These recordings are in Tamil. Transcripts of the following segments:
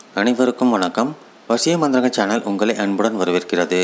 அனைவருக்கும் வணக்கம் வசிய மந்திரங்க சேனல் உங்களை அன்புடன் வரவேற்கிறது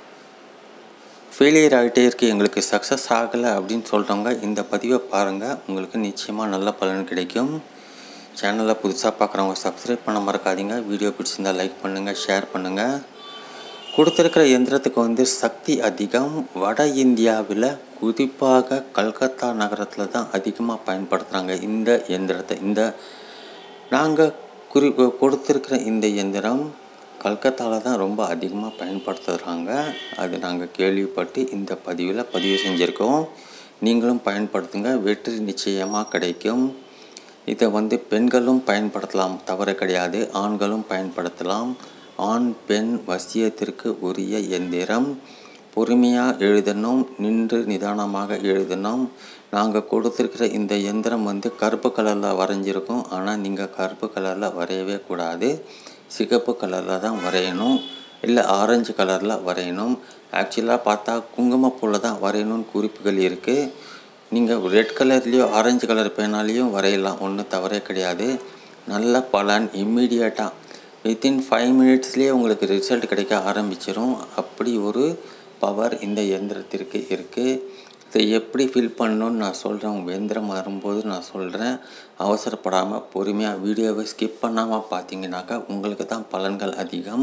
ஃபெயிலியர் ஆகிட்டே இருக்கு எங்களுக்கு சக்ஸஸ் ஆகலை அப்படின்னு சொல்கிறவங்க இந்த பதிவை பாருங்கள் உங்களுக்கு நிச்சயமாக நல்ல பலன் கிடைக்கும் சேனலை புதுசாக பார்க்குறவங்க சப்ஸ்கிரைப் பண்ண மறக்காதீங்க வீடியோ பிடிச்சிருந்தா லைக் பண்ணுங்கள் ஷேர் பண்ணுங்கள் கொடுத்துருக்கிற எந்திரத்துக்கு வந்து சக்தி அதிகம் வட இந்தியாவில் குறிப்பாக கல்கத்தா நகரத்தில் தான் அதிகமாக பயன்படுத்துகிறாங்க இந்த எந்திரத்தை இந்த நாங்கள் குறி கொடுத்துருக்கிற இந்த எந்திரம் கல்கத்தாவில் தான் ரொம்ப அதிகமாக பயன்படுத்துகிறாங்க அது நாங்கள் கேள்விப்பட்டு இந்த பதிவில் பதிவு செஞ்சுருக்கோம் நீங்களும் பயன்படுத்துங்க வெற்றி நிச்சயமாக கிடைக்கும் இதை வந்து பெண்களும் பயன்படுத்தலாம் தவறு கிடையாது ஆண்களும் பயன்படுத்தலாம் ஆண் பெண் வசியத்திற்கு உரிய எந்திரம் பொறுமையாக எழுதணும் நின்று நிதானமாக எழுதணும் நாங்கள் கொடுத்துருக்கிற இந்த எந்திரம் வந்து கருப்பு கலரில் வரைஞ்சிருக்கோம் ஆனால் நீங்கள் கருப்பு கலரில் வரையவே கூடாது சிகப்பு கலரில் தான் வரையணும் இல்லை ஆரஞ்சு கலரில் வரையணும் ஆக்சுவலாக பார்த்தா குங்குமப்பூவில் தான் வரையணும்னு குறிப்புகள் இருக்குது நீங்கள் ரெட் கலர்லேயோ ஆரஞ்சு கலர் பேனாலேயும் வரையலாம் ஒன்றும் தவறே கிடையாது நல்ல பலன் இம்மீடியட்டாக வித்தின் ஃபைவ் மினிட்ஸ்லேயே உங்களுக்கு ரிசல்ட் கிடைக்க ஆரம்பிச்சிடும் அப்படி ஒரு பவர் இந்த இயந்திரத்திற்கு இருக்குது இதை எப்படி ஃபில் பண்ணணும்னு நான் சொல்கிறேன் உங்கள் இயந்திரம் வரும்போது நான் சொல்கிறேன் அவசரப்படாமல் பொறுமையாக வீடியோவை ஸ்கிப் பண்ணாமல் பார்த்தீங்கன்னாக்கா உங்களுக்கு தான் பலன்கள் அதிகம்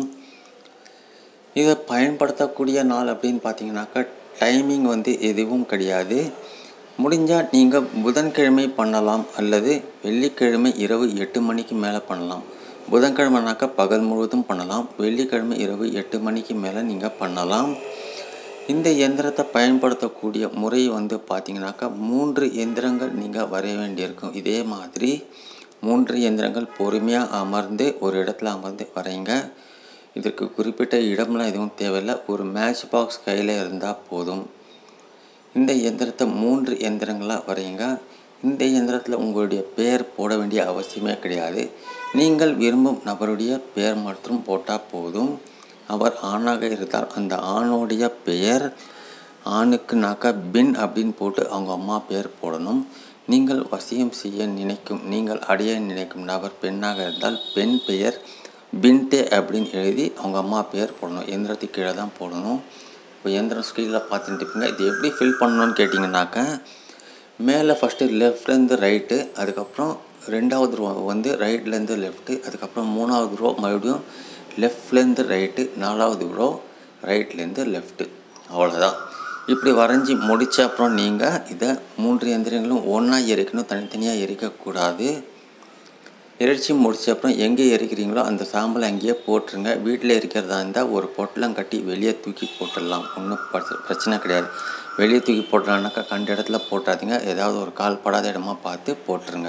இதை பயன்படுத்தக்கூடிய நாள் அப்படின்னு பார்த்தீங்கன்னாக்கா டைமிங் வந்து எதுவும் கிடையாது முடிஞ்சால் நீங்கள் புதன்கிழமை பண்ணலாம் அல்லது வெள்ளிக்கிழமை இரவு எட்டு மணிக்கு மேலே பண்ணலாம் புதன்கிழமைனாக்கா பகல் முழுவதும் பண்ணலாம் வெள்ளிக்கிழமை இரவு எட்டு மணிக்கு மேலே நீங்கள் பண்ணலாம் இந்த எந்திரத்தை பயன்படுத்தக்கூடிய முறை வந்து பார்த்தீங்கன்னாக்கா மூன்று எந்திரங்கள் நீங்கள் வரைய வேண்டியிருக்கும் இதே மாதிரி மூன்று எந்திரங்கள் பொறுமையாக அமர்ந்து ஒரு இடத்துல அமர்ந்து வரைங்க இதற்கு குறிப்பிட்ட இடம்லாம் எதுவும் தேவையில்லை ஒரு மேட்ச் பாக்ஸ் கையில் இருந்தால் போதும் இந்த எந்திரத்தை மூன்று எந்திரங்களாக வரையுங்க இந்த எந்திரத்தில் உங்களுடைய பெயர் போட வேண்டிய அவசியமே கிடையாது நீங்கள் விரும்பும் நபருடைய பெயர் மட்டும் போட்டால் போதும் அவர் ஆணாக இருந்தால் அந்த ஆணுடைய பெயர் ஆணுக்குனாக்கா பின் அப்படின்னு போட்டு அவங்க அம்மா பெயர் போடணும் நீங்கள் வசியம் செய்ய நினைக்கும் நீங்கள் அடைய நினைக்கும் நபர் பெண்ணாக இருந்தால் பெண் பெயர் பின்டே அப்படின்னு எழுதி அவங்க அம்மா பெயர் போடணும் எந்திரத்துக்கு கீழே தான் போடணும் இப்போ எந்திரம் ஸ்க்ரீனில் பார்த்துட்டு இருப்பீங்க இது எப்படி ஃபில் பண்ணணும்னு கேட்டிங்கனாக்கா மேலே ஃபஸ்ட்டு லெஃப்ட்லேருந்து ரைட்டு அதுக்கப்புறம் ரெண்டாவது ரோ வந்து ரைட்லேருந்து லெஃப்ட்டு அதுக்கப்புறம் மூணாவது ரோ மறுபடியும் லெஃப்ட்லேருந்து ரைட்டு நாலாவது ரோ ரைட்லேருந்து லெஃப்ட்டு அவ்வளோதான் இப்படி வரைஞ்சி முடித்த அப்புறம் நீங்கள் இதை மூன்று எந்திரங்களும் ஒன்றா எரிக்கணும் தனித்தனியாக எரிக்கக்கூடாது எரிச்சி முடிச்ச அப்புறம் எங்கே எரிக்கிறீங்களோ அந்த சாம்பலை அங்கேயே போட்டுருங்க வீட்டில் இருக்கிறதா இருந்தால் ஒரு பொட்டலம் கட்டி வெளியே தூக்கி போட்டுடலாம் ஒன்றும் பிரச்சனை கிடையாது வெளியே தூக்கி போட்டுலான்னாக்கா கண்ட இடத்துல போட்டாதீங்க ஏதாவது ஒரு கால் படாத இடமா பார்த்து போட்டுருங்க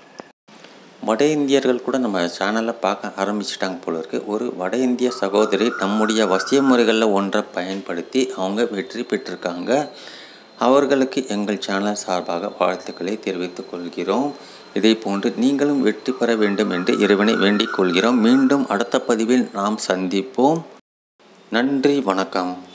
வட இந்தியர்கள் கூட நம்ம சேனலை பார்க்க ஆரம்பிச்சிட்டாங்க போல இருக்குது ஒரு வட இந்திய சகோதரி நம்முடைய வசிய முறைகளில் ஒன்றை பயன்படுத்தி அவங்க வெற்றி பெற்றிருக்காங்க அவர்களுக்கு எங்கள் சேனல் சார்பாக வாழ்த்துக்களை தெரிவித்துக் கொள்கிறோம் இதே போன்று நீங்களும் வெற்றி பெற வேண்டும் என்று இறைவனை வேண்டிக் கொள்கிறோம் மீண்டும் அடுத்த பதிவில் நாம் சந்திப்போம் நன்றி வணக்கம்